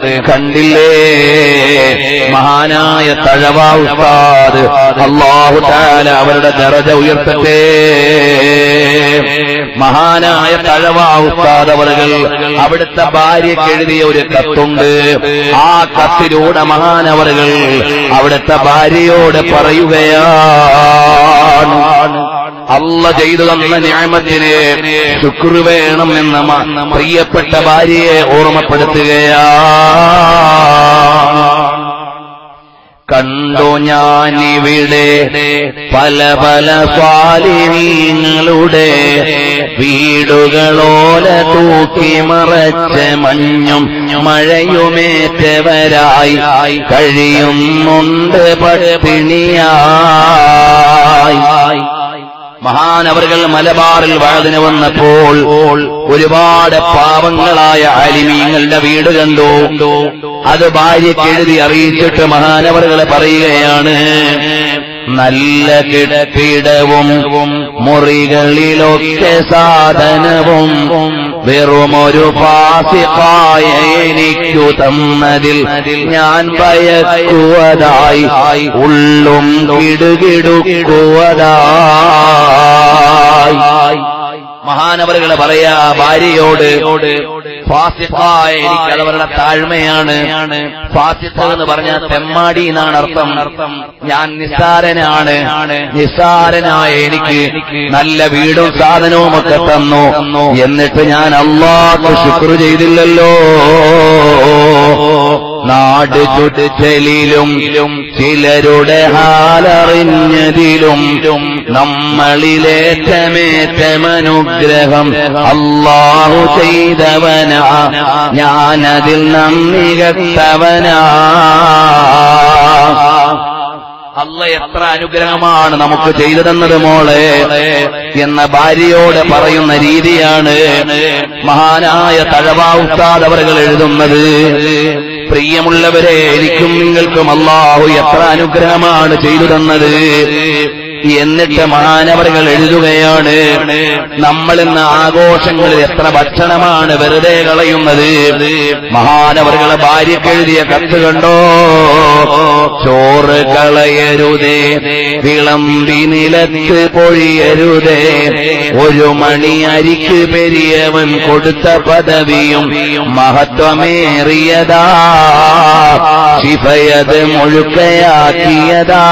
കണ്ടില്ലേ മഹാനായ തഴവ ഉസ്താദ് അള്ളാഹു താല അവരുടെ ദറജ ഉയർത്തട്ടെ മഹാനായ തഴവ ഉസ്താദ് അവറുകൾ അവിടുത്തെ ഭാര്യയ്ക്ക് എഴുതിയ ഒരു കത്തുണ്ട് ആ കത്തിലൂടെ മഹാനവറുകൾ അവിടുത്തെ ഭാര്യയോട് പറയുകയാണ് അല്ല ചെയ്തു തന്ന ന്യായമത്തിന് ശുക്ർ വേണം എന്ന മ- പ്രിയപ്പെട്ട ഭാര്യയെ ഓർമ്മപ്പെടുത്തുകയാ കണ്ടു ഞാനിവിടെ പല പല സ്വാലിനീങ്ങളുടെ വീടുകളോല തൂക്കി മറച്ച മഞ്ഞും മഴയുമേറ്റവരായി കഴിയുന്നുണ്ട് പട്ടിണിയായി മഹാനവറുകൾ മലബാറിൽ വാതിന് വന്നപ്പോൾ ഒരുപാട് പാവങ്ങളായ അലിമീങ്ങളുടെ വീട് കണ്ടു അത് ഭാര്യയ്ക്ക് എഴുതി അറിയിച്ചിട്ട് മഹാനവറുകളെ പറയുകയാണ് നല്ല കിടക്കിടവും മുറികളിലൊക്കെ സാധനവും വെറുമൊരു പാസിക്കായ എനിക്കു തന്നതിൽ ഞാൻ ഭയക്കുവതായി ഉള്ളും കിടുകിടുക്കുവതായി മഹാനവറുകളെ പറയാ ഭാര്യയോട് ഫാസിഖായ എനിക്ക് അത് അവരുടെ താഴ്മയാണ് ഫാസിഖ എന്ന് പറഞ്ഞാൽ തെമ്മാടി എന്നാണ് അർത്ഥം ഞാൻ നിസ്സാരനാണ് നിസ്സാരനായ എനിക്ക് നല്ല വീടും സാധനവും ഒക്കെ തന്നു എന്നിട്ട് ഞാൻ അള്ളാഹ് ശുക്ർ ചെയ്തില്ലല്ലോ നാട് ചുറ്റലിലും ചിലരുടെ ഹാലറിഞ്ഞതിലും നമ്മളിലേറ്റമേറ്റമനുഗ്രഹം അള്ളാഹു ചെയ്തവനാ ഞാനതിൽ നന്ദി കെട്ടവനാ അല്ല എത്ര അനുഗ്രഹമാണ് നമുക്ക് ചെയ്തു തന്നത് മോളെ എന്ന ഭാര്യയോട് പറയുന്ന രീതിയാണ് മഹാനായ തഴവാ ഉസ്താദ് അവറുകൾ എഴുതുന്നത് പ്രിയമുള്ളവരെ എനിക്കും നിങ്ങൾക്കും അള്ളാഹു എത്ര അനുഗ്രഹമാണ് ചെയ്തു തന്നത് എന്നിട്ട് മഹാനവറുകൾ എഴുതുകയാണ് നമ്മൾ ഇന്ന് ആഘോഷങ്ങളിൽ എത്ര ഭക്ഷണമാണ് വെറുതെ കളയുന്നത് മഹാനവറുകളെ ഭാര്യയ്ക്ക് എഴുതിയ കത്ത് കണ്ടോ ചോറ് കളയരുതേ വിളമ്പി നിലത്ത് പൊഴിയരുതേ ഒരു മണി അരിക്ക് പെരിയവൻ കൊടുത്ത പദവിയും മഹത്വമേറിയതാ ശിഫയത് മുഴുക്കയാക്കിയതാ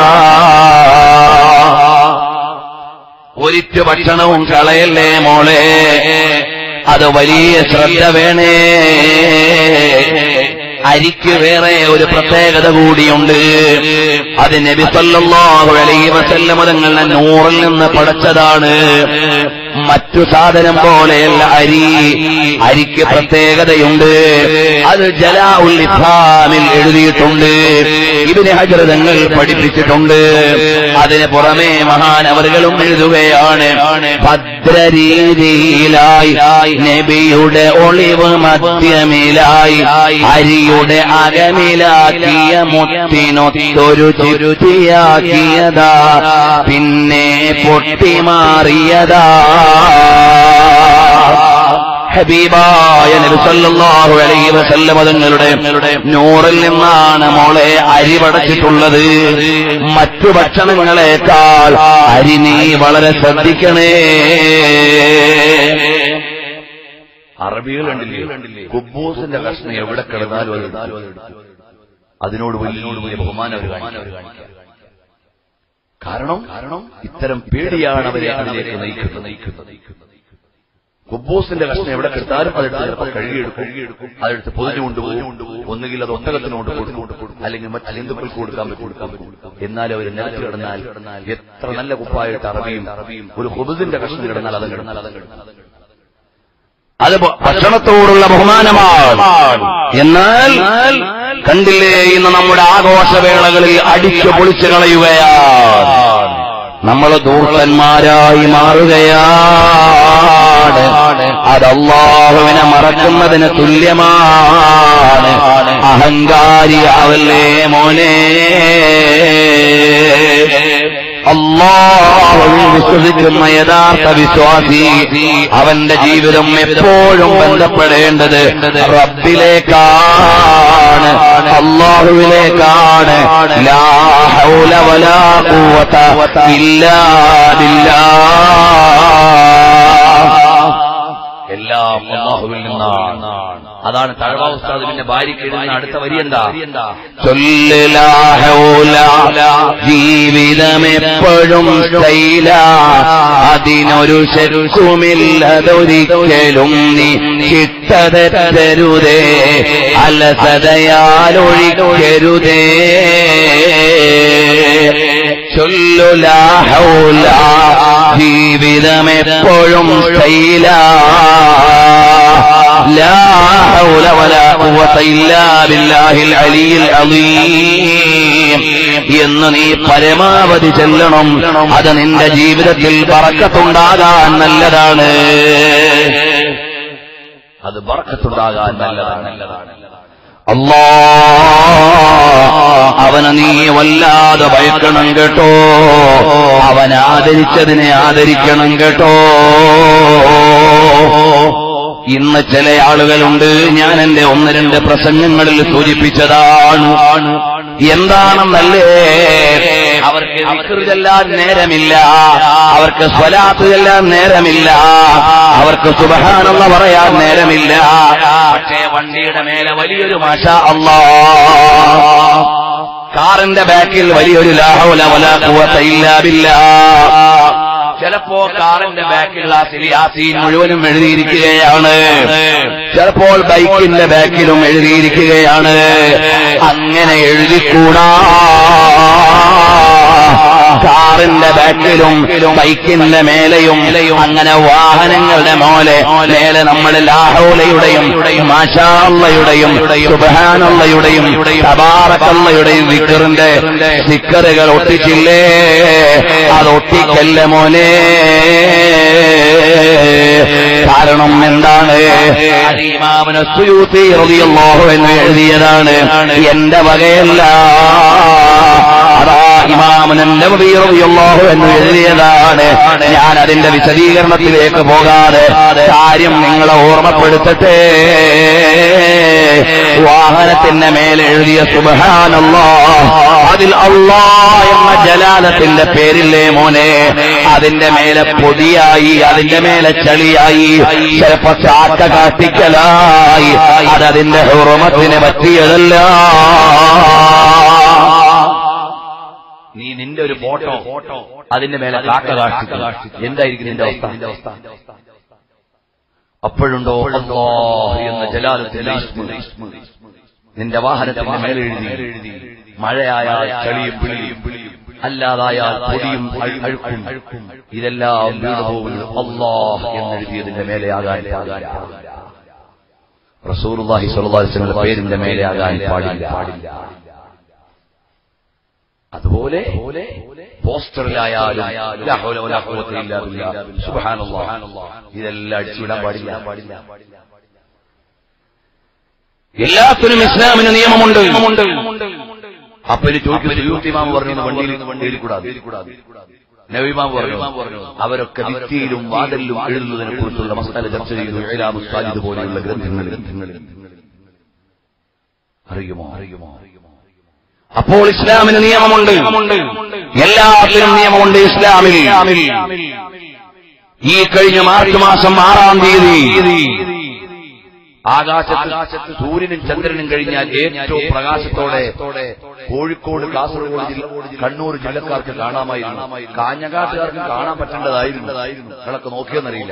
ഒരിറ്റു ഭക്ഷണവും കളയല്ലേ മോളെ അത് വലിയ ശ്രദ്ധ വേണേ അരിക്ക് വേറെ ഒരു പ്രത്യേകത കൂടിയുണ്ട് അത് നബി സല്ലല്ലാഹു അലൈഹി വസല്ലമ തങ്ങളുടെ നൂറിൽ നിന്ന് പടച്ചതാണ് മറ്റു സാധനം പോലെയല്ല അരി അരിക്ക് പ്രത്യേകതയുണ്ട് അത് ജലാ ഉൽ ഇസ്ലാമിൽ എഴുതിയിട്ടുണ്ട് ഇബിന് ഹജർ തങ്ങൾ പഠിപ്പിച്ചിട്ടുണ്ട് അതിന് പുറമെ മഹാനവറുകളും എഴുതുകയാണ് ഭദ്രരീതിയിലായി നബിയുടെ ഒളിവ് മധ്യമിലായി അരിയുടെ അകമിലാക്കിയ മുത്തിനൊത്തൊരു ചുരുതിയാക്കിയതാ പിന്നെ പൊട്ടിമാറിയതാ ഹബീബായ നബി സല്ലല്ലാഹു അലൈഹി വസല്ലം തങ്ങളുടെ നൂറിൽ നിന്നാണ് മോളെ അരി പടച്ചിട്ടുള്ളത് മറ്റു ഭക്ഷണങ്ങളെക്കാൾ അരി നീ വളരെ ശ്രദ്ധിക്കണേ അറബികൾ കണ്ടില്ലേ കുബൂസിന്റെ കഷ്ണം എവിടെ കിടന്നാലും അത് എടുക്കും. അതിനോട് വലിയ ബഹുമാനം അവർ കാണിക്കുക കാരണം കാരണം ഇത്തരം പേടിയാണ് അവരെ അതിലേക്ക് നയിക്കുന്നത് നയിക്കുന്നത് കുബൂസിന്റെ കഷ്ണം എവിടെ കിട്ടാലും അതെടുത്ത് ചിലപ്പോൾ കഴുകിയെടുക്കും അതെടുത്ത് പൊതിഞ്ഞു കൊണ്ടുപോകും ഒന്നുകിൽ അത് ഒട്ടകത്തിന് കൊണ്ട് കൊടുക്കും അല്ലെങ്കിൽ മറ്റു ജന്തുക്കൾക്ക് കൊടുക്കാൻ പറ്റും എന്നാൽ അവർ നിലത്ത് കിടന്നാൽ എത്ര നല്ല കുപ്പായിട്ട് അറബിയും ഒരു കുബുസിന്റെ കഷ്ണം കിടന്നാൽ അത് കിടന്നാൽ അത് കിടന്നാൽ അത് ഭ- ഭക്ഷണത്തോടുള്ള ബഹുമാനമാണ് എന്നാൽ കണ്ടില്ലേ ഇന്ന് നമ്മുടെ ആഘോഷവേളകളിൽ അടിച്ചു പൊളിച്ചു കളയുകയാണ് നമ്മൾ ദൂർത്തന്മാരായി മാറുകയാണ് അത് അള്ളാഹുവിനെ മറക്കുന്നതിന് തുല്യമാണ് അഹങ്കാരി അവല്ലേ മോനെ അള്ളാഹുവിൽ വിശ്വസിക്കുന്ന യഥാർത്ഥ വിശ്വാസി അവന്റെ ജീവിതം എപ്പോഴും ബന്ധപ്പെടേണ്ടത് റബ്ബിലേക്കാണ് അള്ളാഹുവിലേക്കാണ് ലാ ഹൗല വലാ ഖുവത ഇല്ലാ ബില്ലാഹ് എല്ലാം അള്ളാഹുവിൽ നിന്നാണ് അതാണ് തഴവ ഉസ്താദ് പിന്നെ ഭാര്യയ്ക്ക് എഴുതുന്ന അടുത്ത വരി എന്താ ജീവിതമെപ്പോഴും ശൈല അതിനൊരു ശരുക്കുമില്ലതൊരിക്കലും നീ ചിട്ടതരുതേ അലസതയാലൊഴിക്കരുതേ ചൊല്ലുല ഹൗല ജീവിതമെപ്പോഴും ശൈല لا حول ولا قوة إلا بالله العلي العظيم എന്ന് നീ പരമാവധി ചെല്ലണം അത് നിന്റെ ജീവിതത്തിൽ പറക്കത്തുണ്ടാകാൻ നല്ലതാണ് അത് പറക്കത്തുണ്ടാകാൻ നല്ലതാണ് അല്ലാ അവനെ നീ വല്ലാതെ ഭയക്കണം കേട്ടോ അവൻ ആദരിച്ചതിനെ ആദരിക്കണം കേട്ടോ ഇന്ന് ചില ആളുകളുണ്ട് ഞാൻ എന്റെ ഒന്ന് രണ്ട് പ്രസംഗങ്ങളിൽ സൂചിപ്പിച്ചതാണ് എന്താണെന്നല്ലേ അവർക്ക് വിക്റ് ചെല്ലാൻ നേരമില്ല അവർക്ക് സ്വലാത്ത് ചെല്ലാൻ നേരമില്ല അവർക്ക് സുബഹാനെന്ന് പറയാൻ നേരമില്ല പക്ഷേ വണ്ടിയുടെ മേലെ വലിയൊരു മാഷ അള്ളാ കാറിന്റെ ബാക്കിൽ വലിയൊരു ലാഹൗല വലാ ഖുവത ഇല്ലാ ബില്ലാ ചിലപ്പോ കാറിന്റെ ബാക്കിൽ ഗ്ലാസിൽ യാസീൻ മുഴുവനും എഴുതിയിരിക്കുകയാണ് ചിലപ്പോൾ ബൈക്കിന്റെ ബാക്കിലും എഴുതിയിരിക്കുകയാണ് അങ്ങനെ എഴുതിക്കൂടാ കാറിന്റെ ബാക്കിലും ബൈക്കിന്റെ മേലെയും അങ്ങനെ വാഹനങ്ങളുടെ മോലെ മേലെ നമ്മൾ ലാഹോലയുടെയും മാഷാള്ളയുടെയും സുബാനള്ളയുടെയും തബാറക്കള്ളയുടെയും വിക്കറിന്റെ സ്റ്റിക്കറുകൾ ഒട്ടിച്ചില്ലേ അത് ഒട്ടിക്കല്ല മോനെ കാരണം എന്താണ് ഇമാമിന് സുയൂത്തി റളിയല്ലാഹു എന്ന് എഴുതിയതാണ് എന്റെ വകയല്ല അതാ ഇമാമുനൻ നബവി റളിയല്ലാഹു എന്ന് എഴുതിയതാണ് ഞാൻ അതിന്റെ വിശദീകരണത്തിലേക്ക് പോകാതെ കാര്യം നിങ്ങളെ ഓർമ്മപ്പെടുത്തട്ടെ വാഹനത്തിന്റെ മേലെ എഴുതിയ സുബഹാനല്ലാ അതിൽ അള്ളാ എന്ന ജലാലത്തിന്റെ പേരില്ലേ മോനെ അതിന്റെ മേലെ പൊടിയായി അതിന്റെ മേലെ ചളിയായി ചിലപ്പോ ചാക്ക കാട്ടിക്കലായി അതതിന്റെ ഹുറമത്തിന് പറ്റിയതല്ല നീ നിന്റെ ഒരു ഫോട്ടോ അതിന്റെ മേലെ കാക്ക കാഷ്ടിച്ചു എന്തായിരിക്കും നിന്റെ അവസ്ഥ അപ്പോഴുണ്ടോ അല്ലാഹ് എന്ന ജലാലത്തിന്റെ ഇസ്മ. നിന്റെ വാഹനത്തിന്റെ മേലെ എഴുതി മഴയായാൽ ചളിയും പിളിയും അല്ലാതായാൽ പൊടിയും അഴു- അഴുക്കും ഇതെല്ലാം വീണുപോകും അള്ളാഹ് എന്നെഴുതിയതിന്റെ മേലെയാകാൻ പാടില്ല റസൂലുള്ളാഹി സ്വല്ലല്ലാഹു അലൈഹി വസല്ലമയുടെ പേരിന്റെ മേലെയാകാൻ പാടില്ല അതുപോലെ പോസ്റ്ററിലായാലും ലാ ഹൗല വലാ ഖുവത ഇല്ലാ ബില്ലാ. സുബ്ഹാനല്ലാഹ്. ഇതെല്ലാം അടിച്ചുവിടാൻ പാടില്ല എല്ലാത്തിനും ഇസ്ലാമിന് നിയമമുണ്ട് അപ്പൊ ഇത് ചോദിക്കും സുയൂത്തിമാം പറഞ്ഞു വണ്ടിയിൽ വണ്ടിയിൽ കൂടാതെ നബിമാം പറഞ്ഞു അവരൊക്കെ ഭിത്തിയിലും വാതിലും എഴുതുന്നതിനെ കുറിച്ചുള്ള മസാല ചർച്ച ചെയ്തു ഇലാമു സാജിദ് പോലെയുള്ള ഗ്രന്ഥങ്ങളിൽ അറിയുമോ അറിയുമോ അപ്പോൾ ഇസ്ലാമിന് നിയമമുണ്ട് എല്ലാത്തിനും നിയമമുണ്ട് ഇസ്ലാമിൽ ഈ കഴിഞ്ഞ മാർച്ച് മാസം ആറാം തീയതി ആകാശത്ത് സൂര്യനും ചന്ദ്രനും കഴിഞ്ഞാൽ ഏറ്റവും പ്രകാശത്തോടെ കോഴിക്കോട് കാസർഗോഡ് ജില്ല കണ്ണൂർ ജില്ലക്കാർക്ക് കാണാമായിരുന്നു കാഞ്ഞങ്ങാട്ടുകാർക്ക് കാണാൻ പറ്റേണ്ടതായിരുന്നു നിങ്ങളൊക്കെ നോക്കിയെന്നറിയില്ല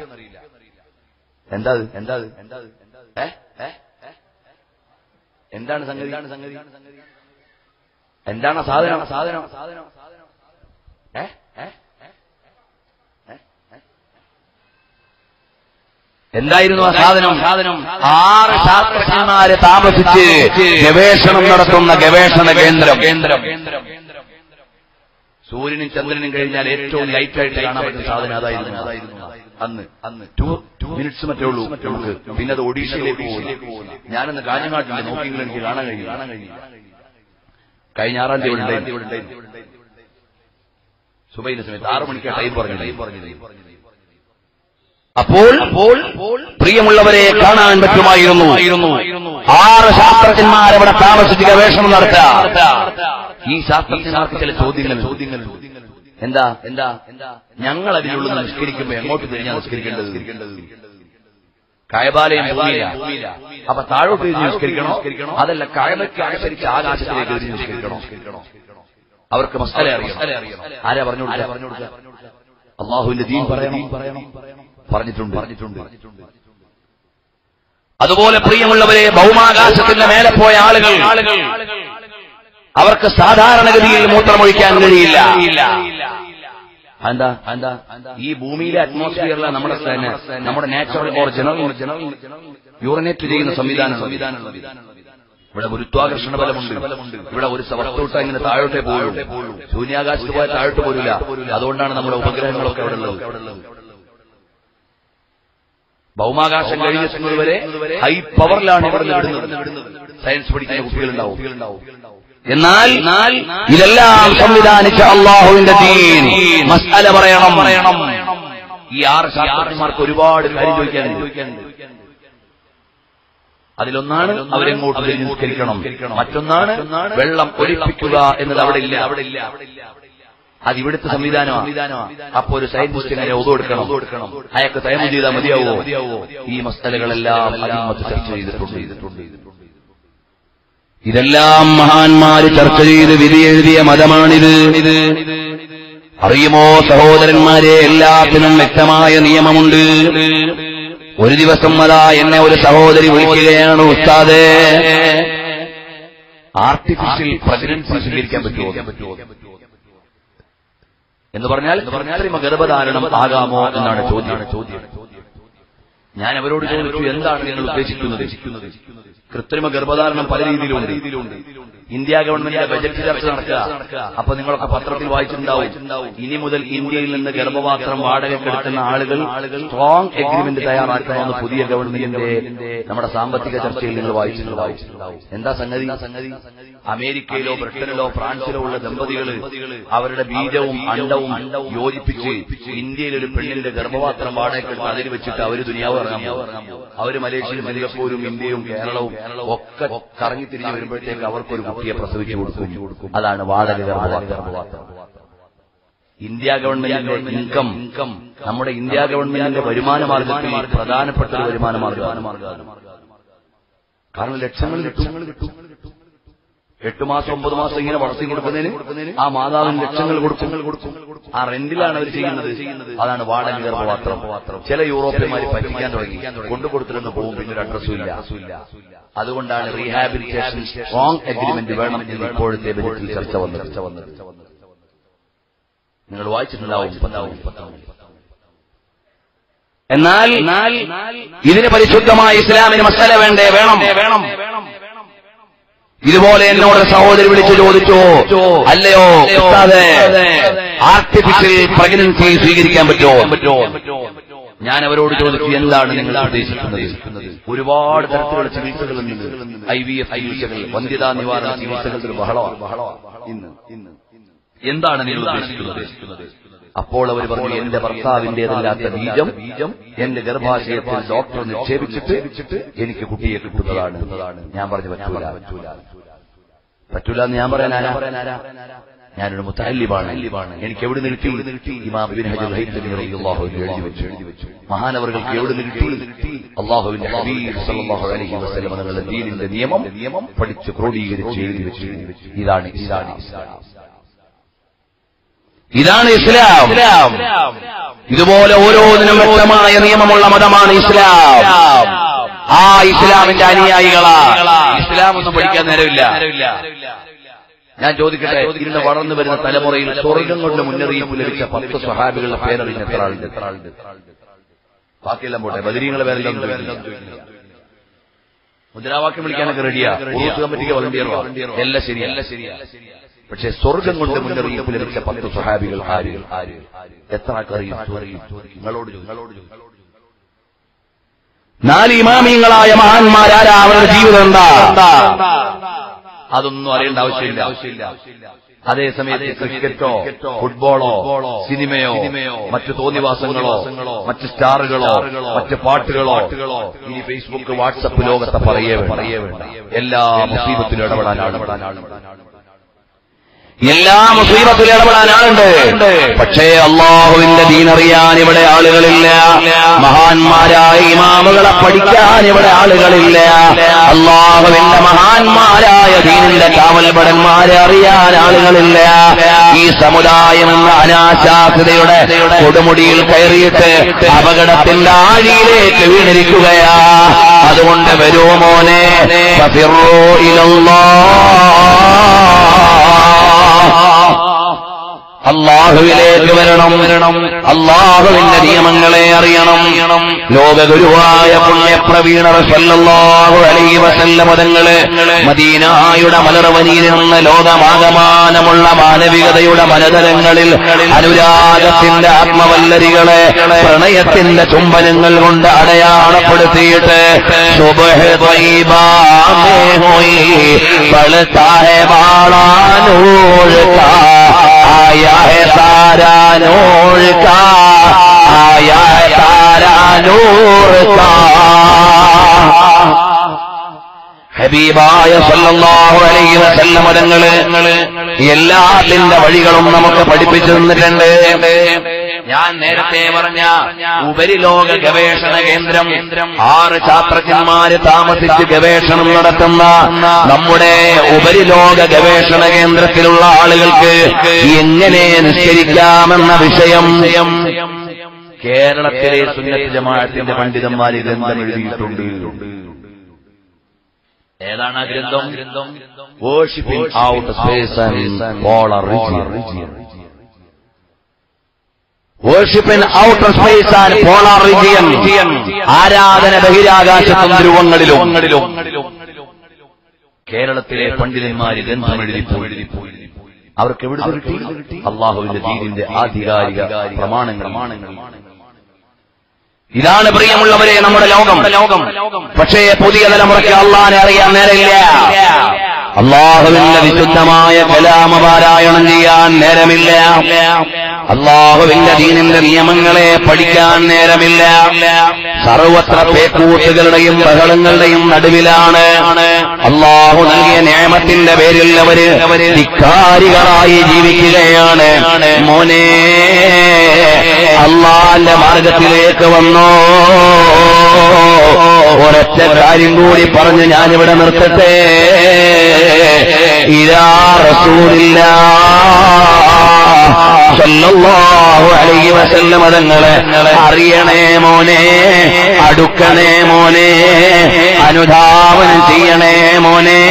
എന്താ ഇത്? എന്താ ഇത്? ഏ? ഏ? ഏ? എന്താണ് സംഗതി സംഗതി എന്താണ് സാധനം സാധനം ഏ? ഏ? ഏ? ഏ? എന്തായിരുന്നു ആ സാധനം സാധനം ആറ് ശാസ്ത്രജ്ഞന്മാരെ താമസിച്ച് ഗവേഷണം നടത്തുന്ന ഗവേഷണ കേന്ദ്രം കേന്ദ്രം സൂര്യനും ചന്ദ്രനും കഴിഞ്ഞാൽ ഏറ്റവും ലൈറ്റായിട്ട് കാണാൻ പറ്റുന്ന സാധനം അതായിരുന്നു അതായിരുന്നു അന്ന് അന്ന് ടു ടു മിനിറ്റ്സ് മറ്റേ ഉള്ളൂ നമുക്ക് പിന്നെ അത് ഒഡീഷയിലേക്ക് പോകുന്നു ഞാനന്ന് കാഞ്ഞങ്ങാട്ടില്ല നോക്കിയെങ്കിലും എനിക്ക് കാണാൻ കഴിയും കാണാൻ കഴിയും കഴിഞ്ഞ ആറാം തീയതി ഇവിടെ ഉണ്ടായിരുന്നു. സുബൈന്റെ സമയത്ത് ആറു മണിക്ക് ടൈം പറഞ്ഞു അപ്പോൾ അപ്പോൾ പ്രിയമുള്ളവരെ കാണാൻ പറ്റുമായിരുന്നു ആറ് ശാസ്ത്രജ്ഞന്മാർ അവിടെ താമസിച്ച് ഗവേഷണം നടത്തുക ഈ ശാസ്ത്രജ്ഞന്മാർക്ക് ചില ചോദ്യങ്ങൾ ചോദ്യങ്ങൾ എന്താ എന്താ എന്താ ഞങ്ങൾ അതിനുള്ളിൽ നിസ്കരിക്കുമ്പോൾ എങ്ങോട്ട് തിരിഞ്ഞാൽ നിസ്കരിക്കേണ്ടത് കായബാലയം ഭൂമിയില അപ്പൊ താഴോട്ട് തിരിഞ്ഞ് നിസ്കരിക്കണോ അതല്ല കായബയ്ക്ക് അനുസരിച്ച് ആകാശത്തിലേക്ക് തിരിഞ്ഞ് നിസ്കരിക്കണോ അവർക്ക് മസാല അറിയണം ആരാ പറഞ്ഞു കൊടുക്കുക അള്ളാഹുവിന്റെ ദീൻ പറയണം പറഞ്ഞിട്ടുണ്ട് പറഞ്ഞിട്ടുണ്ട് അതുപോലെ പ്രിയമുള്ളവരെ ഭൗമാകാശത്തിന്റെ മേലെ പോയ ആളുകൾ അവർക്ക് സാധാരണഗതിയിൽ മൂത്രമൊഴിക്കാൻ കഴിയില്ല എന്താ എന്താ ഈ ഭൂമിയിലെ അറ്റ്മോസ്ഫിയറിലെ നമ്മുടെ തന്നെ നമ്മുടെ നാച്ചുറൽ ഓർ ജനറൽ യൂറിനേറ്റ് ചെയ്യുന്ന സംവിധാനം സംവിധാനം ഇവിടെ ഗുരുത്വാകർഷണ ബലമുണ്ട് ഇവിടെ ഒരു വസ്തുവിട്ട് ഇങ്ങനെ താഴോട്ടേ പോയുള്ളൂ ശൂന്യാകാശത്ത് പോയാൽ താഴോട്ട് പോരില്ല അതുകൊണ്ടാണ് നമ്മുടെ ഉപഗ്രഹങ്ങളൊക്കെ അവിടെ ഉള്ളത് ഭൗമാകാശം കഴിഞ്ഞെത്തുന്നത് വരെ ഹൈ പവറിലാണ് ഇവിടെ വിടുന്നത് സയൻസ് പഠിക്കുന്ന കുട്ടികളുണ്ടാവും എന്നാൽ ഇതെല്ലാം സംവിധാനിച്ച അള്ളാഹുവിന്റെ ദീൻ മസാല പറയണം പറയണം ഈ ആറ് ശാസ്ത്രജ്ഞന്മാർക്ക് ഒരുപാട് കാര്യം ചോദിക്കാനുണ്ട് അതിലൊന്നാണ് അവരെങ്ങോട്ട് തിരിഞ്ഞ് നിസ്കരിക്കണം മറ്റൊന്നാണ് വെള്ളം ഒഴിപ്പിക്കുക എന്നത് അവിടെ ഇല്ല അവിടെ ഇല്ല അത് ഇവിടുത്തെ സംവിധാനമാണ് അപ്പൊ ഒരു സയന്റിസ്റ്റിനെ ഒതു കൊടുക്കണം അയാൾക്ക് തയമം ചെയ്താൽ മതിയാവോ ഈ മസ്തലകളെല്ലാം അതിമത്ത് ചർച്ച ചെയ്തിട്ടുണ്ട് ഇതെല്ലാം മഹാന്മാര് ചർച്ച ചെയ്ത് വിധി എഴുതിയ മതമാണിത് ഇത് അറിയുമോ സഹോദരന്മാരെ എല്ലാത്തിനും വ്യക്തമായ നിയമമുണ്ട് ഒരു ദിവസം അതാ എന്നെ ഒരു സഹോദരി വിളിക്കുകയാണ് ഉസ്താദേ ആർട്ടിഫിഷ്യൽ പ്രസിഡൻസി സ്വീകരിക്കാൻ പറ്റുമോ എന്ന് പറഞ്ഞാൽ കൃത്രിമ ഗർഭധാരണം ആകാമോ എന്നാണ് ചോദ്യം ചോദ്യം ഞാൻ അവരോട് ചോദിച്ചു എന്താണ് നിങ്ങൾ ഉദ്ദേശിക്കുന്നത് കൃത്രിമ ഗർഭധാരണം പല രീതിയിലുണ്ട് ഇന്ത്യ ഗവൺമെന്റിന്റെ ബജറ്റ് ചർച്ച നടക്കുക അപ്പൊ നിങ്ങളൊക്കെ പത്രത്തിൽ വായിച്ചിട്ടുണ്ടാവും ഇനി മുതൽ ഇന്ത്യയിൽ നിന്ന് ഗർഭപാത്രം വാടകയ്ക്കെടുക്കുന്ന ആളുകൾ സ്ട്രോങ് എഗ്രിമെന്റ് തയ്യാറാക്കണമെന്ന് പുതിയ ഗവൺമെന്റിന്റെ നമ്മുടെ സാമ്പത്തിക ചർച്ചയിൽ നിങ്ങൾ വായിച്ചിട്ടുണ്ടാവും എന്താ സംഗതി സംഗതി അമേരിക്കയിലോ ബ്രിട്ടനിലോ ഫ്രാൻസിലോ ഉള്ള ദമ്പതികൾ അവരുടെ ബീജവും അണ്ടവും യോജിപ്പിച്ച് ഇന്ത്യയിൽ ഒരു പെണ്ണിന്റെ ഗർഭപാത്രം വാടകയ്ക്കെടുത്ത് അതിൽ വെച്ചിട്ട് അവർ ദുനിയാവ് ഇറങ്ങാൻ പോകും അവര് മലേഷ്യയിലും സിംഗപ്പൂരും ഇന്ത്യയും കേരളവും ഒക്കെ കറങ്ങി തിരിഞ്ഞ് വരുമ്പോഴത്തേക്ക് അവർക്കൊരു കുട്ടിയെ പ്രസവിച്ചു കൊടുക്കും അതാണ് വാടക ഗർഭപാത്രം ഇന്ത്യ ഗവൺമെന്റിന്റെ ഇൻകം ഇൻകം നമ്മുടെ ഇന്ത്യ ഗവൺമെന്റിന്റെ വരുമാന മാർഗത്തിൽ പ്രധാനപ്പെട്ട ഒരു വരുമാന മാർഗമാണ് കാരണം ലക്ഷങ്ങൾ കിട്ടും എട്ട് മാസം ഒമ്പത് മാസം ഇങ്ങനെ വളർത്തി കൊടുക്കുന്നതിന് ആ മാതാവിന് ലക്ഷങ്ങൾ കൊടുക്കും ആ റെന്റിലാണ് അവർ ചെയ്യുന്നത് അതാണ് വാടക ഗർഭപാത്രം ചില യൂറോപ്യന്മാർ പറ്റിക്കാൻ തുടങ്ങി കൊണ്ടുകൊടുത്തിരുന്ന് പോകും പിന്നെ ഒരു അഡ്രസ്സും ഇല്ല അതുകൊണ്ടാണ് റീഹാബിലിറ്റേഷൻ സ്ട്രോങ് അഗ്രിമെന്റ് വേണം എന്ന് ഇപ്പോഴത്തെ ബജറ്റിൽ ചർച്ച വന്നത് നിങ്ങൾ വായിച്ചിട്ടുണ്ടാവും എന്നാൽ ഇതിന് പരിശുദ്ധമായ ഇസ്ലാമിന് മസാല വേണ്ടേ വേണം വേണം ഇതുപോലെ എന്നോട് സഹോദരി വിളിച്ചു ചോദിച്ചു അല്ലയോ ഉസ്താദേ ആർട്ടിഫിഷ്യൽ പ്രഗ്നൻസി സ്വീകരിക്കാൻ പറ്റുമോ ഞാൻ അവരോട് ചോദിച്ചു എന്താണ് നിങ്ങൾ ഉദ്ദേശിക്കുന്നത് ഒരുപാട് തരത്തിലുള്ള ചികിത്സകളുണ്ട് ഐ വി എഫ് ചികിത്സകൾ വന്ധ്യതാ നിവാരണ ചികിത്സകളുടെ ബഹളമാണ് ഇന്ന് ഇന്ന് എന്താണ് നിങ്ങൾ ഉദ്ദേശിക്കുന്നത് അപ്പോൾ അവർ പറഞ്ഞു എന്റെ ഭർത്താവിന്റേതല്ലാത്ത ബീജം ബീജം എന്റെ ഗർഭാശയത്തിൽ ഡോക്ടർ നിക്ഷേപിച്ചിട്ട് എനിക്ക് കുട്ടിയെ കിട്ടുന്നതാണ് ഞാൻ പറഞ്ഞു പറ്റൂല പറ്റൂല എന്ന് ഞാൻ പറയാൻ ആരാ ഞാനൊരു മുത്തല്ലിബാണ് എനിക്ക് എവിടെ നിർത്തി ഇമാം ബിൻ ഹജർ ഹൈത്തമി റളിയല്ലാഹു അൻഹു എഴുതി വെച്ചു എഴുതി വെച്ചു മഹാനവറുകൾക്ക് എവിടെ നിർത്തി അള്ളാഹുവിന്റെ ഹബീബ് സല്ലല്ലാഹു അലൈഹി വസല്ലം തങ്ങളുടെ ദീനിന്റെ നിയമം നിയമം പഠിച്ച് ക്രോഡീകരിച്ച് എഴുതി വെച്ചു ഇതാണ് ഇതാണ് ഇസ്ലാം ഇതാണ് ഇസ്ലാം ഇതുപോലെ ഓരോന്നിനും വ്യക്തമായ നിയമമുള്ള മതമാണ് ഇസ്ലാം ആ ഇസ്ലാമിന്റെ അനുയായികളാ ഇസ്ലാം ഒന്നും പഠിക്കാൻ നേരമില്ല ഞാൻ ചോദിക്കട്ടെ ഇന്ന് വളർന്നു വരുന്ന തലമുറയിൽ സ്വർഗം കൊണ്ട് മുന്നറിയിപ്പ് ലഭിച്ച പത്ത് സ്വഹാബികളുടെ പേരറിഞ്ഞ എത്ര ആളുണ്ട് എത്ര ആളുണ്ട് ബാക്കിയെല്ലാം പോട്ടെ ബദരീങ്ങളെ പേരെല്ലാം മുദ്രാവാക്യം വിളിക്കാനൊക്കെ റെഡിയാ ഊർത്ത് കമ്മിറ്റിക്ക് വളണ്ടിയറോ എല്ലാം ശരി എല്ലാം ശരിയാ പക്ഷെ സ്വർഗം കൊണ്ട് മുന്നറിയിപ്പ് ലഭിച്ച പത്ത് സ്വഹാബികൾ ആര് ആര് എത്ര ആൾക്കറിയും നിങ്ങളോട് നിങ്ങളോട് നാല് ഇമാമിയങ്ങളായ മഹാന്മാരാരാ അവരുടെ ജീവിതം എന്താ അതൊന്നും അറിയേണ്ട ആവശ്യമില്ല അതേസമയത്ത് ക്രിക്കറ്റോ ഫുട്ബോളോ സിനിമയോ മറ്റു തോന്നിവാസങ്ങളോ മറ്റ് സ്റ്റാറുകളോ മറ്റ് പാട്ടുകളോ ഇനി ഫേസ്ബുക്ക് വാട്സപ്പ് ലോകത്തെ പറയേ പറയേ വേണ്ട എല്ലാ മുസീബത്തിലും ഇടപെടാൻ ഇടപെടാൻ എല്ലാ മുസീബത്തിലും ഇടപെടാൻ ആളുണ്ട് പക്ഷേ അള്ളാഹുവിന്റെ ദീനറിയാൻ ഇവിടെ ആളുകളില്ല മഹാന്മാരായ ഇമാമുകളെ പഠിക്കാൻ ഇവിടെ ആളുകളില്ല അള്ളാഹുവിന്റെ മഹാന്മാരായ ദീനിന്റെ കാവൽപടന്മാരെ അറിയാൻ ആളുകളില്ല ഈ സമുദായം എന്ന അനാശാസ്യതയുടെ കൊടുമുടിയിൽ കയറിയിട്ട് അപകടത്തിന്റെ ആഴിയിലേക്ക് വീണിരിക്കുകയാ അതുകൊണ്ട് വരൂ മോനെ ഫഫിറൂ ഇലല്ലാഹ് അള്ളാഹുവിലേക്ക് വരണം വരണം അള്ളാഹുവിന്റെ നിയമങ്ങളെ അറിയണം ലോകഗുരുവായ പുണ്യപ്രവീണർ സല്ലല്ലാഹു അലൈഹി വസല്ല മതങ്ങള് മദീനായുടെ മലർവനിയിൽ നിന്ന് ലോകമാകമാനമുള്ള മാനവികതയുടെ മനതലങ്ങളിൽ അനുരാഗത്തിന്റെ ആത്മവല്ലരികളെ പ്രണയത്തിന്റെ ചുംബനങ്ങൾ കൊണ്ട് അടയാളപ്പെടുത്തിയിട്ട് സുബഹ് ത്വയ്ബാ മേ ഹുയി പളതാ ഹെ വാളാ നൂർ കാ आया है तारा नूर का आया है तारा नूर का ഹബീബായ സല്ലല്ലാഹു അലൈഹി വസല്ലം തങ്ങള് എല്ലാത്തിന്റെ വഴികളും നമുക്ക് പഠിപ്പിച്ചു തന്നിട്ടുണ്ട് ഞാൻ നേരത്തെ പറഞ്ഞ ഉപരിലോക ഗവേഷണ കേന്ദ്രം ആറ് ശാസ്ത്രജ്ഞന്മാര് താമസിച്ച് ഗവേഷണം നടത്തുന്ന നമ്മുടെ ഉപരിലോക ഗവേഷണ കേന്ദ്രത്തിലുള്ള ആളുകൾക്ക് എങ്ങനെ നിസ്കരിക്കാമെന്ന വിഷയം കേരളത്തിലെ സുന്നത്ത് ജമാഅത്തിന്റെ പണ്ഡിതന്മാർ ഈ ഗ്രന്ഥം എഴുതിയിട്ടുണ്ട് ഏതാണ് ആ ഗ്രന്ഥം worshipping out space and polar region worship in outer space and polar region ആരാധന ബഹിരാകാശത്തും ധ്രുവങ്ങളിലും കേരളത്തിലെ പണ്ഡിതന്മാർ ഈ ഗ്രന്ഥം എഴുതിപ്പോയി അവർക്ക് എവിടെ കിട്ടി അള്ളാഹുവിന്റെ ദീനിന്റെ ആധികാരിക പ്രമാണങ്ങൾ ഇതാണ് പ്രിയമുള്ളവരെ നമ്മുടെ ലോകം ലോകം പക്ഷേ പുതിയ തലമുറയ്ക്ക് അള്ളാനെ അറിയാൻ നേരമില്ല അള്ളാഹുവിന്റെ വിശുദ്ധമായ കലാമ പാരായണം ചെയ്യാൻ നേരമില്ല അള്ളാഹുവിന്റെ ദീനിന്റെ നിയമങ്ങളെ പഠിക്കാൻ നേരമില്ല സർവത്ര പേക്കൂട്ടുകളുടെയും ബഹളങ്ങളുടെയും നടുവിലാണ് അള്ളാഹു നൽകിയ നിയമത്തിന്റെ പേരിൽ അവര് ധിക്കാരികളായി ജീവിക്കുകയാണ് മോനെ അള്ളാന്റെ മാർഗത്തിലേക്ക് വന്നോ ഒരൊറ്റ കാര്യം കൂടി പറഞ്ഞ് ഞാനിവിടെ നിർത്തട്ടെ ഇതാ റസൂലില്ല സല്ലല്ലാഹു അലൈഹി വസല്ലം തങ്ങളെ അറിയണേ മോനെ അടുക്കണേ മോനെ അനുധാവനം ചെയ്യണേ മോനെ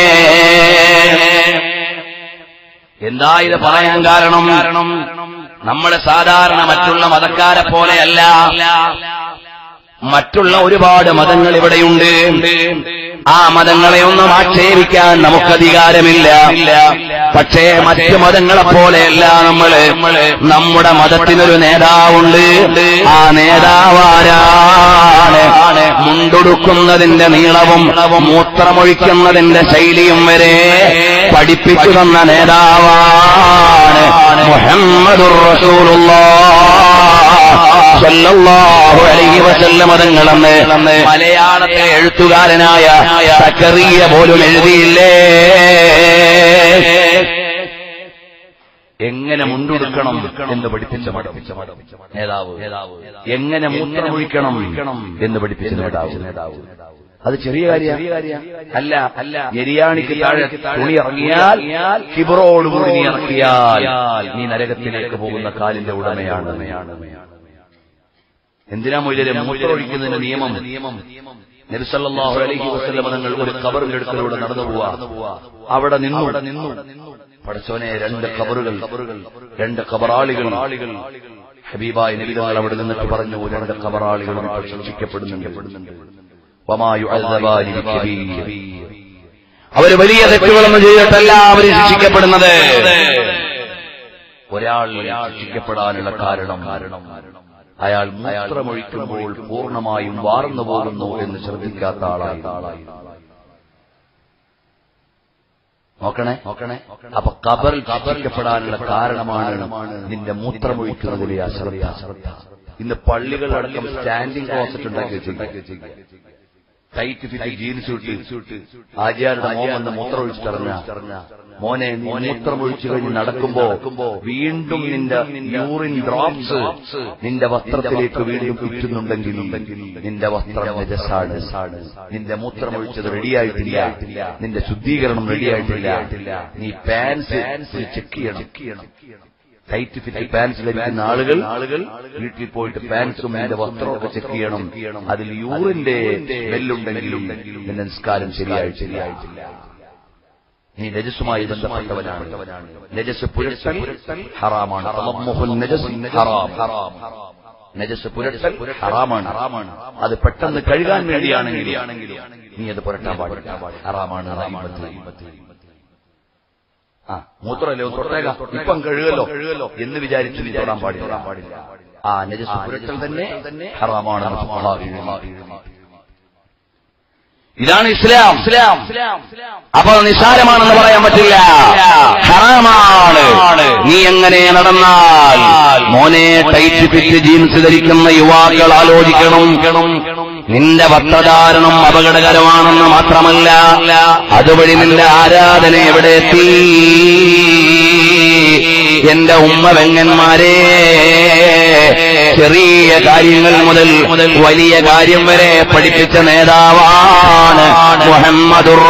എന്താ ഇത് പറയാൻ കാരണം കാരണം നമ്മൾ സാധാരണ മറ്റുള്ള മതക്കാരെ പോലെയല്ല മറ്റുള്ള ഒരുപാട് മതങ്ങൾ ഇവിടെയുണ്ട് ആ മതങ്ങളെ ഒന്നും ആക്ഷേപിക്കാൻ നമുക്ക് അധികാരമില്ല പക്ഷേ മറ്റു മതങ്ങളെ പോലെയല്ല നമ്മള് നമ്മുടെ മതത്തിനൊരു നേതാവുണ്ട് ആ നേതാവാരാണ് മുണ്ടൊടുക്കുന്നതിന്റെ നീളവും മൂത്രമൊഴിക്കുന്നതിന്റെ ശൈലിയും വരെ പഠിപ്പിച്ചു തന്ന നേതാവാണ് മുഹമ്മദുർ റസൂലുള്ളാഹു അലൈഹി വസല്ലം മതങ്ങളെന്ന് മലയാളത്തിലെ എഴുത്തുകാരനായ സക്കറിയ പോലും എഴുതിയില്ലേ എങ്ങനെ മുണ്ടുടുക്കണം എന്ന് പഠിപ്പിച്ച മതം നേതാവ് എങ്ങനെ മൂത്രമൊഴിക്കണം എന്ന് പഠിപ്പിച്ച നേതാവ് അത് ചെറിയ കാര്യം അല്ല അല്ല എരിയാണിക്ക് താഴെ തുണി ഇറങ്ങിയാൽ കിബറോടുകൂടി നീ ഇറക്കിയാൽ നീ നരകത്തിലേക്ക് പോകുന്ന കാലിന്റെ ഉടമയാണ് എന്തിനാ മൊയിലെ മൂത്രമൊഴിക്കുന്നതിന്റെ നിയമം നബിസല്ലാഹു അലൈഹി വസല്ലം തങ്ങൾ ഒരു കബറിന്റെ അടുക്കലൂടെ നടന്നു പോവാ അവിടെ നിന്നു അവിടെ നിന്നു പടച്ചോനെ രണ്ട് കബറുകൾ രണ്ട് കബറാളികൾ ഹബീബായ നബി തങ്ങൾ അവിടെ നിന്നിട്ട് പറഞ്ഞു രണ്ട് കബറാളികളും ഇപ്പോൾ ശിക്ഷിക്കപ്പെടുന്നുണ്ട് വമായു അൽദബാനി ബികബീർ. അവര് വലിയ തെറ്റുകളൊന്നും ചെയ്തിട്ടല്ല അവര് ശിക്ഷിക്കപ്പെടുന്നത് ഒരാൾ ശിക്ഷിക്കപ്പെടാനുള്ള കാരണം കാരണം അയാൾ മൂത്രമൊഴിക്കുമ്പോൾ പൂർണ്ണമായും വാർന്നു പോകുന്നു എന്ന് ശ്രദ്ധിക്കാത്ത ആളായി നോക്കണേ നോക്കണേ അപ്പൊ കബറിൽ ശിക്ഷിക്കപ്പെടാനുള്ള കാരണമാണ് നിന്റെ മൂത്രമൊഴിക്കുന്നതിലെ അശ്രദ്ധ ഇന്ന് പള്ളികളടക്കം സ്റ്റാൻഡിംഗ് ക്ലോസറ്റ് ഉണ്ടാക്കി വെച്ചിരിക്കുക ടൈറ്റ് ഫിറ്റ് ജീൻസ് ഇട്ട് ആചാരുടെ മോൻ വന്ന് മൂത്രമൊഴിച്ചിട്ടറിഞ്ഞ മോനെ നീ മൂത്രമൊഴിച്ചു കഴിഞ്ഞ് നടക്കുമ്പോ വീണ്ടും നിന്റെ യൂറിൻ ഡ്രോപ്സ് നിന്റെ വസ്ത്രത്തിലേക്ക് വീണ്ടും ചുറ്റുന്നുണ്ടെങ്കിൽ നിന്റെ വസ്ത്രം രജസാണ് നിന്റെ മൂത്രമൊഴിച്ചത് റെഡിയായിട്ടില്ല നിന്റെ ശുദ്ധീകരണം റെഡിയായിട്ടില്ല നീ പാൻസ് ചെക്ക് ചെയ്യണം ടൈറ്റ് ഫിറ്റ് പാൻസ് ലഭിക്കുന്ന ആളുകൾ ആളുകൾ വീട്ടിൽ പോയിട്ട് പാൻസും എന്റെ വസ്ത്രമൊക്കെ ചെക്ക് ചെയ്യണം അതിൽ യൂറിന്റെ സ്മെല്ലുണ്ടെങ്കിലും നിന്റെ നിസ്കാരം ശരിയായി ശരിയായിട്ടില്ല നീ നജസുമായി ബന്ധപ്പെട്ടവനാണ് നജസ് പുരട്ടൽ ഹറാമാണ് തളമ്മുഹുൽ നജസ് ഹറാം നജസ് പുരട്ടൽ ഹറാമാണ് അത് പെട്ടെന്ന് കഴുകാൻ വേണ്ടിയാണെങ്കിൽ നീ അത് പുരട്ടാൻ പാടില്ല ഹറാമാണ് ഹറാമാണ് ആ മൂത്രമല്ലേ ഒന്ന് തൊട്ടേക ഇപ്പം കഴുകല്ലോ എന്ന് വിചാരിച്ച് നീ തൊടാൻ പാടില്ല ആ നജസ് പുരട്ടൽ തന്നെ ഹറാമാണെന്ന് ഫുഖഹാ എഴുതി. ഇതാണ് ഇസ്ലാം ഇസ്ലാം അപ്പോൾ നിസ്സാരമാണെന്ന് പറയാൻ പറ്റില്ല ഹറാമാണ് നീ എങ്ങനെ നടന്നാൽ മോനെ ടൈറ്റ് ഫിറ്റ് ജീൻസ് ധരിക്കുന്ന യുവാക്കൾ ആലോചിക്കണം നിന്റെ വസ്ത്രധാരണം അപകടകരമാണെന്ന് മാത്രമല്ല അതുവഴി നിന്റെ ആരാധന എവിടെ എത്തി എന്റെ ഉമ്മ വെങ്ങന്മാരെ ചെറിയ കാര്യങ്ങൾ മുതൽ മുതൽ വലിയ കാര്യം വരെ പഠിപ്പിച്ച നേതാവാണ് മുഹമ്മദുർ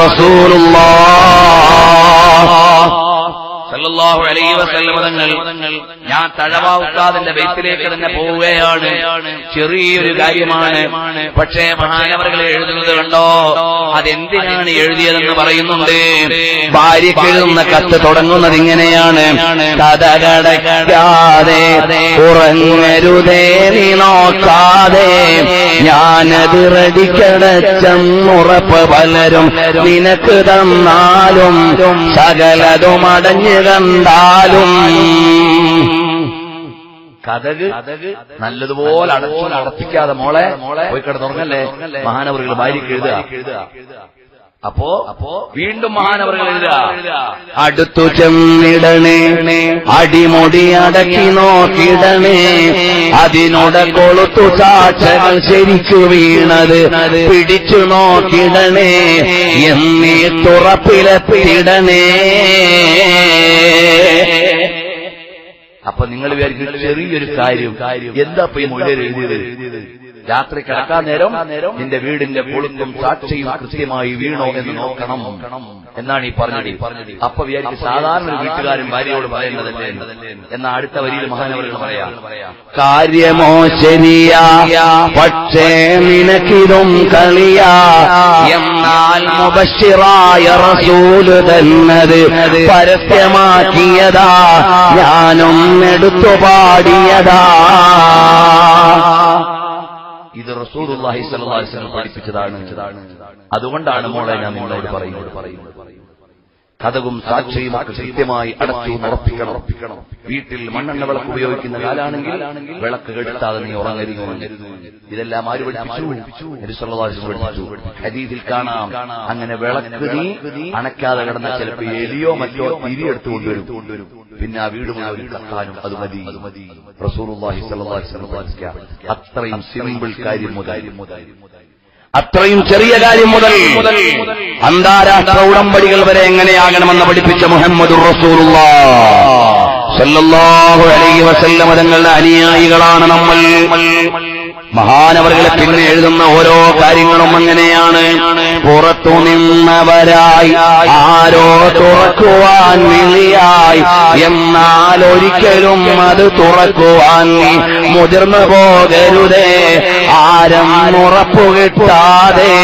സല്ലല്ലാഹു അലൈഹി വസല്ലം തങ്ങൾ ഞാൻ തഴവ ഉസ്താദിന്റെ ബൈത്തിലേക്ക് തന്നെ പോവുകയാണ് ചെറിയൊരു കാര്യമാണ് പക്ഷേ മഹാനവറുകൾ എഴുതുന്നത് കണ്ടോ അതെന്തിനാണ് എഴുതിയതെന്ന് പറയുന്നുണ്ട് ഭാര്യയ്ക്ക് എഴുതുന്ന കത്ത് തുടങ്ങുന്നത് ഇങ്ങനെയാണ് കഥകടക്കാതെ ഉറങ്ങരുതേ നീ നോക്കാതെ ഞാനത് റെഡിക്കടച്ചെന്നുറപ്പ് പലരും നിനക്ക് തന്നാലും സകലതും അടഞ്ഞു കണ്ടാലും കഥക് നല്ലതുപോലെ അടച്ചു അടപ്പിക്കാതെ മോളെ പോയി കിടന്നുറങ്ങല്ലേ മഹാനവറുകൾ ഭാര്യയ്ക്ക് എഴുതുക അപ്പോ അപ്പോ വീണ്ടും മഹാനവറുകൾ എഴുതുക അടുത്തു ചെന്നിടണേ അടിമുടി അടക്കി നോക്കിടണേ അതിനോട് കൊളുത്തു ചാച്ചകൾ ശരിക്കു വീണത് പിടിച്ചു നോക്കിടണേ എന്നീ തുറപ്പിലെത്തിടണേ അപ്പൊ നിങ്ങൾ വിചാരിക്കും ചെറിയൊരു കാര്യം എന്താ ഇപ്പൊ ഈ മൊഴിയിൽ എഴുതിയത് രാത്രി കിടക്കാൻ നേരം നിന്റെ വീടിന്റെ പൊളുക്കും സാക്ഷിയും കൃത്യമായി വീണോ എന്ന് നോക്കണം എന്നാണ് ഈ പറഞ്ഞത് അപ്പൊ വിചാരിക്കും സാധാരണ ഒരു വീട്ടുകാരൻ ഭാര്യയോട് പറയേണ്ടതല്ലേ എന്നാ അടുത്ത വരിയിൽ മഹാനവറുകൾ പറയാം കാര്യമോ ശരിയാ പക്ഷേ നിനക്കിതും കളിയാ എന്നാൽ മുബഷിറായ റസൂല് തന്നത് പരസ്യമാക്കിയതാ ഞാനും എടുത്തു പാടിയതാ ഇത് റസൂലുള്ളാഹി സ്വല്ലല്ലാഹു അലൈഹി വസല്ലം പഠിപ്പിച്ചതാണ് അതുകൊണ്ടാണ് മോളെ ഞാൻ നിങ്ങളോട് പറയുന്നത് കഥകും സാക്ഷിയും ഒക്കെ കൃത്യമായി അടച്ചു ഉറപ്പിക്കണം വീട്ടിൽ മണ്ണെണ്ണ വിളക്ക് ഉപയോഗിക്കുന്ന കാലാണെങ്കിൽ വിളക്ക് കെടുത്താതെ നീ ഉറങ്ങരുത് ഇതെല്ലാം ആര് പഠിപ്പിച്ചു നബി സല്ലല്ലാഹു അലൈഹി വസല്ലം പഠിപ്പിച്ചു ഹദീസിൽ കാണാം അങ്ങനെ വിളക്ക് നീ അണയ്ക്കാതെ കിടന്ന ചിലപ്പോൾ എലിയോ മറ്റോ തിരിയെടുത്തു കൊണ്ടുവരും പിന്നെ ആ വീട് മുഴുവൻ കത്താനും അത് മതി റസൂലുള്ളാഹി സ്വല്ലല്ലാഹു അലൈഹി വസല്ലം പഠിപ്പിക്കുക അത്രയും സിമ്പിൾ കാര്യം മുതൽ അത്രയും ചെറിയ കാര്യം മുതൽ അന്താരാഷ്ട്ര ഉടമ്പടികൾ വരെ എങ്ങനെയാകണമെന്ന് പഠിപ്പിച്ച മുഹമ്മദ് സല്ലല്ലാഹു അലൈഹി വസല്ലമ തങ്ങളുടെ അനുയായികളാണ് നമ്മൾ മഹാനവറുകളെ പിന്നെ എഴുതുന്ന ഓരോ കാര്യങ്ങളും അങ്ങനെയാണ് പുറത്തു നിന്നവരായി ആരോ തുറക്കുവാൻ വിളിയായി എന്നാൽ ഒരിക്കലും അത് തുറക്കുവാൻ നീ മുതിർന്നു പോകരുതേ ആരം ഉറപ്പു കിട്ടാതെ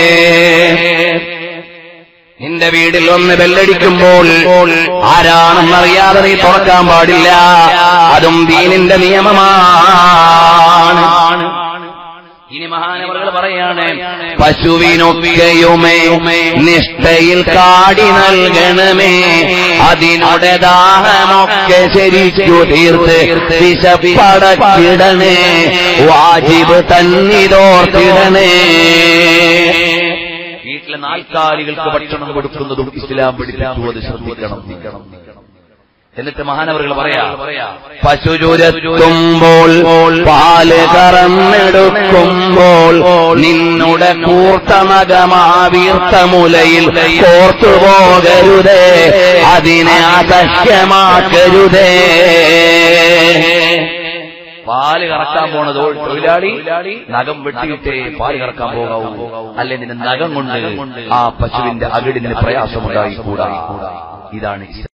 നിന്റെ വീട്ടിൽ ഒന്ന് ബെല്ലടിക്കുമ്പോൾ ആരാണെന്നറിയാതെ നീ തുറക്കാൻ പാടില്ല അതും ദീനിന്റെ നിയമമാണ് ഇനി മഹാനവറുകൾ പറയാണ് പശുവിനൊക്കെയുമേ നിഷ്ഠയിൽ കാടി നൽകണമേ അതിനുടെ ദാഹമൊക്കെ ശരിക്കു തീർത്ത് വിശപ്പടക്കിടണേ വാജിബ് തന്നിതോർത്തിടണേ വീട്ടിലെ നാൽക്കാലികൾക്ക് ഭക്ഷണം കൊടുക്കുന്നതും ഇസ്ലാം പഠിപ്പിച്ചു അത് ശ്രദ്ധിക്കണം എന്നിട്ട് മഹാനവറുകൾ പറയാ പശുചുരത്തുമ്പോൾ പാല് കറന്നെടുക്കുമ്പോൾ നിന്നുടെ കൂർത്തമകമാവീർത്ത മുലയിൽ കോർത്തുപോകരുതേ അതിനെ അസഹ്യമാക്കരുതേ പാല് കറക്കാൻ പോണത് തൊഴിലാളി നഖം വെട്ടിയിട്ടേ പാല് കറക്കാൻ പോകാവൂ അല്ലെ നിന്റെ നഖം കൊണ്ട് ആ പശുവിന്റെ അകിടിന് പ്രയാസമുണ്ടായി കൂടാ ഇതാണ് ഇസ്ലാം